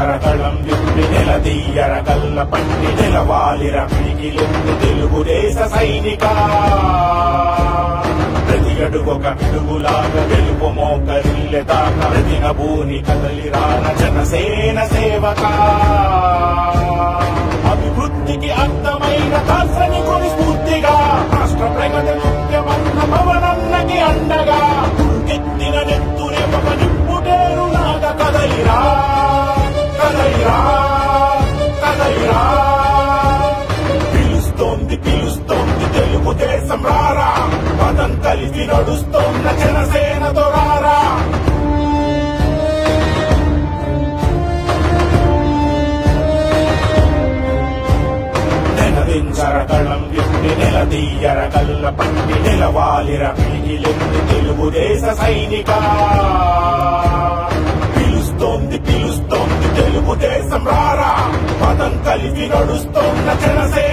నినదించరకళం విప్పి నిలదీయర కల్ల పట్టి నిలవాలిర పిడికిలెత్తి తెలుగుదేశ సైనిక ప్రతి అడుగొక పిడుగులాగా వెలుపు మోకరిల్లె దాకా ప్రతిన భూని కదలి రాన జనసేన సేవక అభివృద్ధికి అర్థమైన దాసని కొని స్ఫూర్తిగా రాష్ట్ర ప్రగతి ముఖ్యమన్న పవనన్నకి అండగా ఉరికెత్తిన నెత్తురే ఒక నిప్పుటేరు లాగా కదలిరా కదలిరా కదలిరా పిలుస్తోంది పిలుస్తోంది తెలుగుదేశం రారా పదం కలిసి నడుస్తోన్న జనసేనతో రారా నెలదించరకళం విప్పి నిలదీయర కల్ల పట్టి నిలవాలిర పిడికిలెత్తి తెలుగుదేశ సైనిక పిలుస్తోంది పిలుస్తోంది తెలుగుదేశం రారా పదం కలిసి నడుస్తోన్న జనసేన